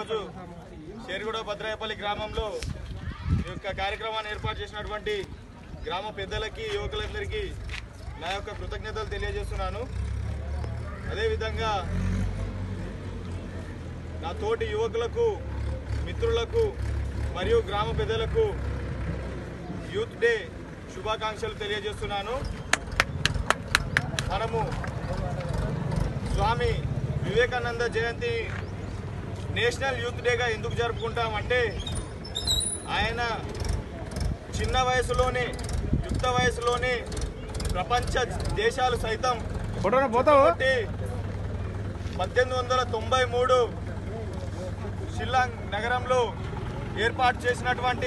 ఈరోజు షేర్గూడ భద్రాయపల్లి గ్రామంలో ఈ యొక్క కార్యక్రమాన్ని ఏర్పాటు చేసినటువంటి గ్రామ పెద్దలకి యువకులందరికీ నా యొక్క కృతజ్ఞతలు తెలియజేస్తున్నాను అదేవిధంగా నా తోటి యువకులకు మిత్రులకు మరియు గ్రామ పెద్దలకు యూత్ డే శుభాకాంక్షలు తెలియజేస్తున్నాను మనము స్వామి వివేకానంద జయంతి నేషనల్ యూత్ డేగా ఎందుకు జరుపుకుంటామంటే ఆయన చిన్న వయసులోనే యుక్త వయసులోనే ప్రపంచ దేశాలు సైతం కాబట్టి పద్దెనిమిది వందల తొంభై మూడు షిల్లాంగ్ నగరంలో ఏర్పాటు చేసినటువంటి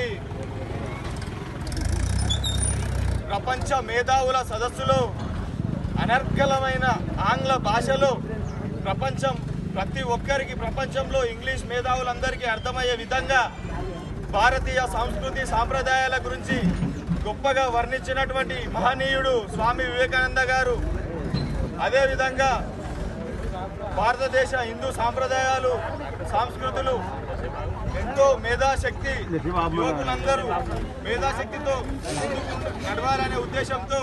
ప్రపంచ మేధావుల సదస్సులో అనర్గళమైన ఆంగ్ల భాషలో ప్రపంచం ప్రతి ఒక్కరికి ప్రపంచంలో ఇంగ్లీష్ మేధావులందరికీ అర్థమయ్యే విధంగా భారతీయ సంస్కృతి సాంప్రదాయాల గురించి గొప్పగా వర్ణించినటువంటి మహనీయుడు స్వామి వివేకానంద గారు అదేవిధంగా భారతదేశ హిందూ సాంప్రదాయాలు సంస్కృతులు ఎంతో మేధాశక్తి యువకులందరూ మేధాశక్తితో ముందుకు నడవాలనే ఉద్దేశంతో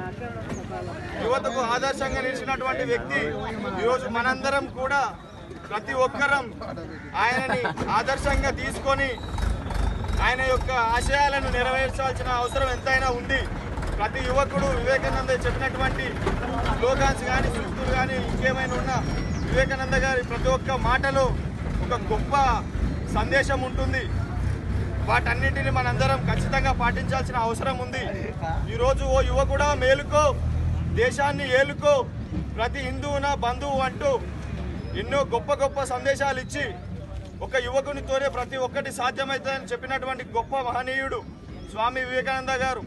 యువతకు ఆదర్శంగా నిలిచినటువంటి వ్యక్తి ఈరోజు మనందరం కూడా ప్రతి ఒక్కరం ఆయనని ఆదర్శంగా తీసుకొని ఆయన యొక్క ఆశయాలను నెరవేర్చాల్సిన అవసరం ఎంతైనా ఉంది ప్రతి యువకుడు వివేకానంద చెప్పినటువంటి స్లోగాన్స్ కానీ సూక్తులు కానీ ఇంకేమైనా ఉన్నా వివేకానంద గారి ప్రతి ఒక్క మాటలో ఒక గొప్ప సందేశం ఉంటుంది వాటన్నింటిని మనందరం ఖచ్చితంగా పాటించాల్సిన అవసరం ఉంది ఈరోజు ఓ యువకుడా మేలుకో దేశాన్ని ఏలుకో ప్రతి హిందువున బంధువు అంటూ ఎన్నో గొప్ప గొప్ప సందేశాలు ఇచ్చి ఒక యువకునితోనే ప్రతి ఒక్కటి సాధ్యమవుతుందని చెప్పినటువంటి గొప్ప మహనీయుడు స్వామి వివేకానంద గారు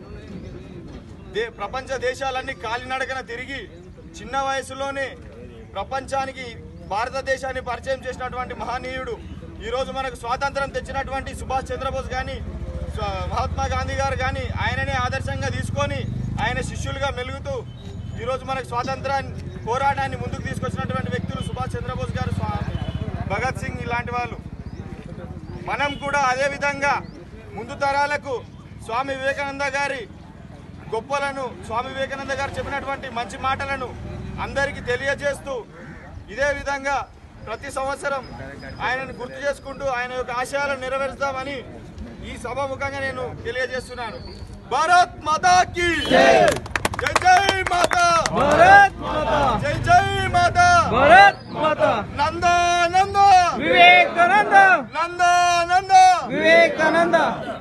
దే ప్రపంచ దేశాలన్నీ కాలినడకన తిరిగి చిన్న వయసులోనే ప్రపంచానికి భారతదేశాన్ని పరిచయం చేసినటువంటి మహనీయుడు ఈరోజు మనకు స్వాతంత్రం తెచ్చినటువంటి సుభాష్ చంద్రబోస్ కానీ స్వ- మహాత్మా గాంధీ గారు కానీ ఆయననే ఆదర్శంగా తీసుకొని ఆయన శిష్యులుగా మెలుగుతూ ఈరోజు మనకు స్వాతంత్రాన్ని పోరాటాన్ని ముందుకు తీసుకొచ్చినటువంటి వ్యక్తులు సుభాష్ చంద్రబోస్ గారు స్వా- భగత్ సింగ్ ఇలాంటి వాళ్ళు మనం కూడా అదే విధంగా ముందు తరాలకు స్వామి వివేకానంద గారి గొప్పలను స్వామి వివేకానంద గారు చెప్పినటువంటి మంచి మాటలను అందరికీ తెలియజేస్తూ ఇదే విధంగా ప్రతి సంవత్సరం ఆయనను గుర్తు చేసుకుంటూ ఆయన యొక్క ఆశయాలను నెరవేరుస్తామని ఈ సభాముఖంగా నేను తెలియజేస్తున్నాను భారత్ మాతాకి జై జై మాతా భారత్ మాతా జై జై మాతా భారత్ మాతా నంద నంద వివేకానంద నంద నంద వివేకానంద